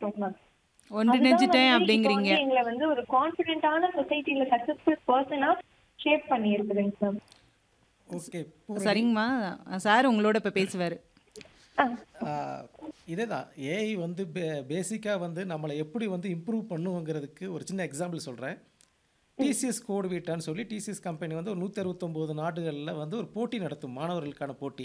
ஒன்றிணையணும் ma'am ஒன்றிணைஞ்சிட்டேன் அப்படிங்கிறீங்க எங்களை வந்து ஒரு கான்பிடென்டான சொசைட்டில சக்சஸ்ஃபுல் பர்சனா ஷேப் பண்ணி இருக்குதுங்க மேம் ஓகே சரிங்கம்மா சார் உங்களோட இப்போ பேசுவார் இதே தான் ஏஐ வந்து பே பேசிக்காக வந்து நம்மளை எப்படி வந்து இம்ப்ரூவ் பண்ணுவோங்கிறதுக்கு ஒரு சின்ன எக்ஸாம்பிள் சொல்கிறேன் டிசிஎஸ் கோடு வீட்டான்னு சொல்லி டிசிஎஸ் கம்பெனி வந்து ஒரு நூற்றி அறுபத்தொம்போது நாடுகளில் வந்து ஒரு போட்டி நடத்தும் மாணவர்களுக்கான போட்டி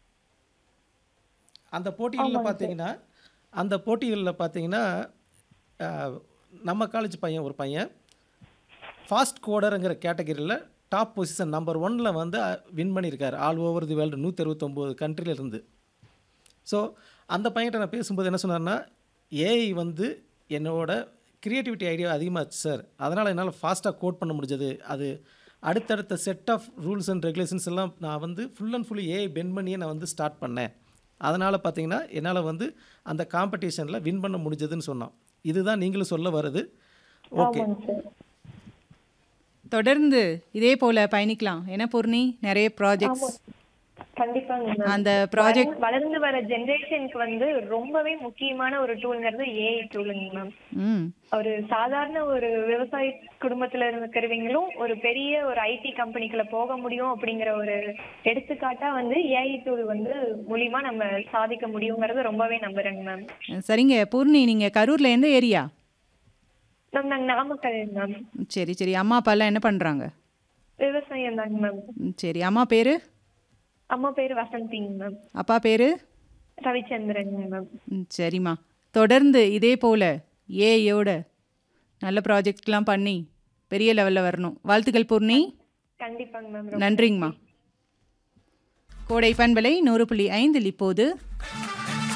அந்த போட்டிகளில் பார்த்தீங்கன்னா அந்த போட்டிகளில் பார்த்தீங்கன்னா ஆஹ், நம்ம காலேஜ் பையன் ஒரு பையன் ஃபாஸ்ட் கோடருங்கிற கேட்டகரியில் டாப் பொசிஷன் நம்பர் ஒன்னில் வந்து வின் பண்ணியிருக்காரு ஆல் ஓவர் தி வேர்ல்டு நூற்றி அறுபத்தொம்போது கண்ட்ரிலேருந்து ஸோ அந்த பையன்கிட்ட நான் பேசும்போது என்ன சொன்னார்னா ஏஐ வந்து என்னோட கிரியேட்டிவிட்டி ஐடியா அதிகமாச்சு சார் அதனால் என்னால் ஃபாஸ்ட்டாக கோட் பண்ண முடிஞ்சது அது அடுத்தடுத்த set of rules and regulations எல்லாம் நான் வந்து full and fully AI pen பண்ணியே நான் வந்து ஸ்டார்ட் பண்ணேன் அதனால் பார்த்தீங்கன்னா என்னால் வந்து அந்த காம்படிஷனில் வின் பண்ண முடிஞ்சதுன்னு சொன்னான் இதுதான் நீங்களும் சொல்ல வருது ஓகே ஆமாங்க சார் தொடர்ந்து இதே போல பயணிக்கலாம் என்ன பூர்ணி நிறைய ப்ராஜெக்ட்ஸ் கண்டிப்பாங்க மேம் அந்த ப்ராஜெக்ட் வளர்ந்து- வளர்ந்து வர ஜெனரேஷனுக்கு வந்து ரொம்பவே முக்கியமான ஒரு டூல்ங்கிறது ஏஐ டூலுங்க மேம் ம் ஒரு சாதாரண ஒரு விவசாய குடும்பத்துல இருக்கிறவங்களும் ஒரு பெரிய ஒரு ஐடி கம்பெனிக்குள்ள போக முடியும் அப்படிங்கிற ஒரு எடுத்துக்காட்டா வந்து ஏஐ டூல் வந்து மூலியமா நம்ம சாதிக்க முடியுங்கிறத ரொம்பவே நம்புறேங்க மேம் சரிங்க பூர்ணி நீங்கள் கரூரில் எந்த ஏரியா மேம் நாங்க நாமக்கல் மேம் சரி சரி அம்மா அப்பாலாம் என்ன பண்ணுறாங்க விவசாயம் தாங்க மேம் சரி அம்மா பேர் அம்மா பேரு வசந்திங்க மேம் அப்பா பேர் ரவிச்சந்திரன் மேம் சரிம்மா தொடர்ந்து இதே போல் ஏஐயோட நல்ல ப்ராஜெக்ட்லாம் பண்ணி பெரிய லெவலில் வரணும் வாழ்த்துக்கள் பூர்ணி கண்டிப்பாங்க மேம் நன்றிங்கம்மா கோடை பண்பலை நூறு புள்ளி ஐந்தில் இப்போது